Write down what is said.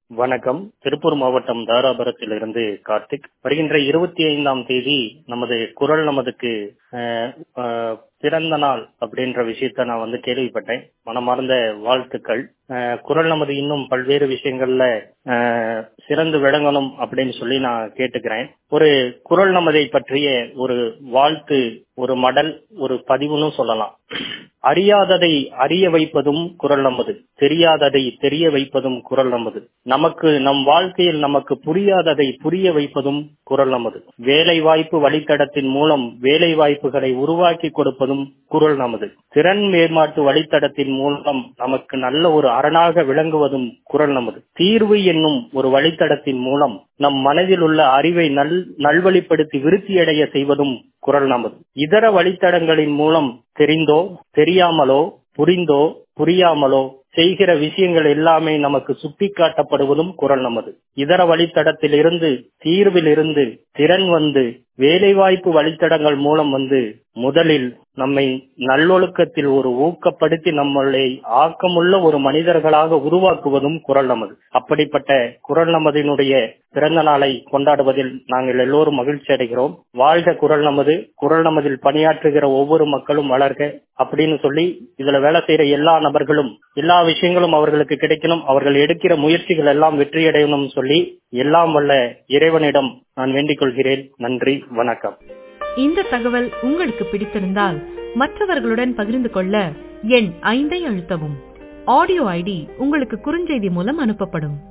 வணக்கம் திருப்பூர் மாவட்டம் தாராபுரத்திலிருந்து கார்த்திக் வருகின்ற இருபத்தி ஐந்தாம் தேதி நமது குரல் நமதுக்கு அஹ், அஹ், பிறந்த நாள் அப்படின்ற விஷயத்த நான் வந்து கேள்விப்பட்டேன் மனமார்ந்த வாழ்த்துக்கள் அஹ், குரல் நமது இன்னும் பல்வேறு விஷயங்கள்ல அஹ், சிறந்து விளங்கணும் அப்படின்னு சொல்லி நான் கேட்டுக்கிறேன் ஒரு குரல் நமதை பற்றிய ஒரு வாழ்த்து ஒரு மடல் ஒரு பதிவுன்னு சொல்லலாம் அறியாததை அறிய வைப்பதும் குரல் நமது தெரியாததை தெரிய வைப்பதும் குரல் நமது நமக்கு நம் வாழ்க்கையில் நமக்கு புரியாததை புரிய வைப்பதும் குரல் நமது வேலை வாய்ப்பு வழித்தடத்தின் மூலம் வேலை வாய்ப்புகளை உருவாக்கி கொடுப்பதும் குரல் நமது திறன் மேம்பாட்டு வழித்தடத்தின் மூலம் நமக்கு நல்ல ஒரு அரணாக விளங்குவதும் குரல் நமது தீர்வு என்னும் ஒரு வழித்தடத்தின் மூலம் நம் மனதில் உள்ள அறிவை நல் நல்வழிப்படுத்தி விருத்தியடைய செய்வதும் குரல் நமது இதர வழித்தடங்களின் மூலம் தெரிந்தோ தெரியாமலோ புரிந்தோ புரியாமலோ செய்கிற விஷயங்கள் எல்லாமே நமக்கு சுட்டிக்காட்டப்படுவதும் குரல் நமது இதர வழித்தடத்தில் இருந்து தீர்வில் இருந்து திறன் வந்து வேலைவாய்ப்பு வழித்தடங்கள் மூலம் வந்து முதலில் நம்மை நல்லொழுக்கத்தில் ஒரு ஊக்கப்படுத்தி நம்மளை ஆக்கமுள்ள ஒரு மனிதர்களாக உருவாக்குவதும் குரல் நமது அப்படிப்பட்ட குரல் நமதினுடைய பிறந்த நாளை கொண்டாடுவதில் நாங்கள் எல்லோரும் மகிழ்ச்சி அடைகிறோம் வாழ்க குரல் நமது குரல் நமதில் பணியாற்றுகிற ஒவ்வொரு மக்களும் வளர்க அப்படின்னு சொல்லி இதுல வேலை செய்யற எல்லா நபர்களும் எல்லா விஷயங்களும் அவர்களுக்கு கிடைக்கணும் அவர்கள் எடுக்கிற முயற்சிகள் எல்லாம் வெற்றியடையணும் சொல்லி எல்லாம் வல்ல இறைவனிடம் நான் வேண்டிக் கொள்கிறேன் நன்றி வணக்கம் இந்த தகவல் உங்களுக்கு பிடித்திருந்தால் மற்றவர்களுடன் பகிர்ந்து கொள்ள எண் ஐந்தை அழுத்தவும் ஆடியோ ஐடி உங்களுக்கு குறுஞ்செய்தி மூலம் அனுப்பப்படும்